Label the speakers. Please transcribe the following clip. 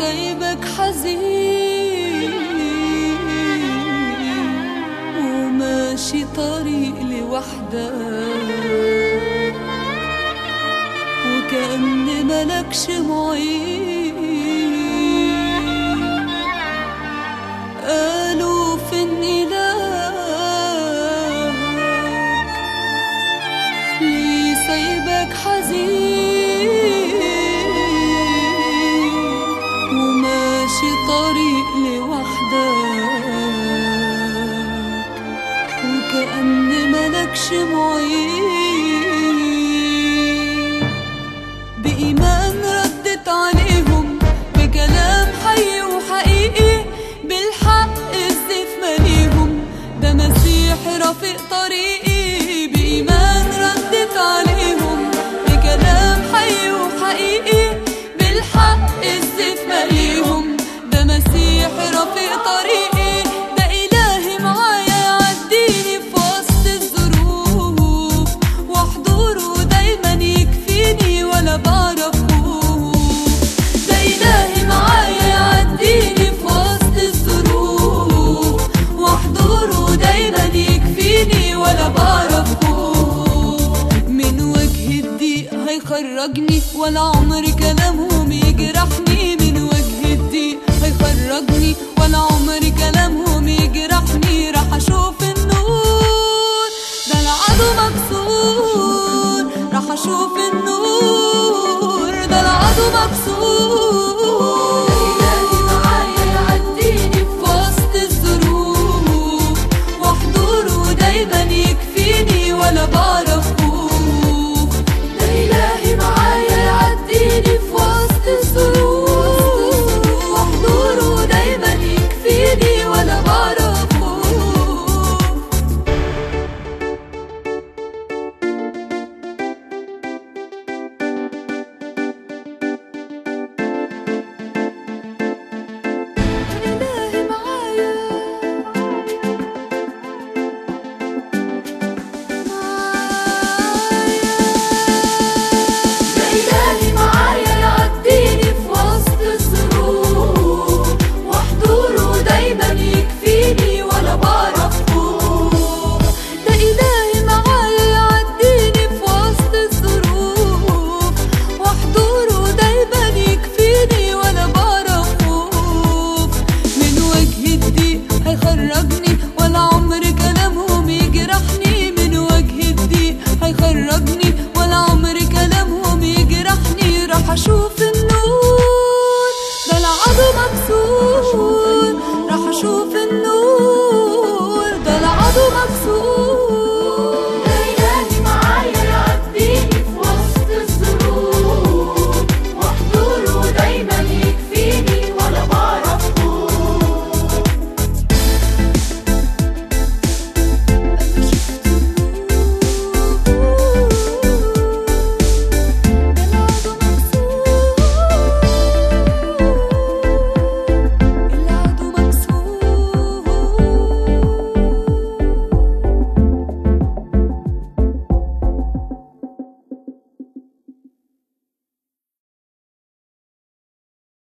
Speaker 1: سايبك حزين وماشي طريق لوحدك وكأن ملكش معين قالوا فين إلهك ليه سايبك حزين وماشي طريق لوحدك وكأن ملكش معين بإيمان ردت عليهم بكلام حي وحقيقي بالحق السيف مليهم ده مسيحي رفيق طريقي بإيمان ردت عليهم بكلام حي وحقيقي بالحق السيف مليهم ده مسيحي رفيق طريقي ده إلهي معايا يعديني في وسط الظروف وحضوره دايما يكفيني ولا بعرف خوف ده إلهي معايا يعديني في وسط الظروف وحضوره دايما يكفيني ولا بعرف خوف من وجه الضيق هيخرجني ولا عمرك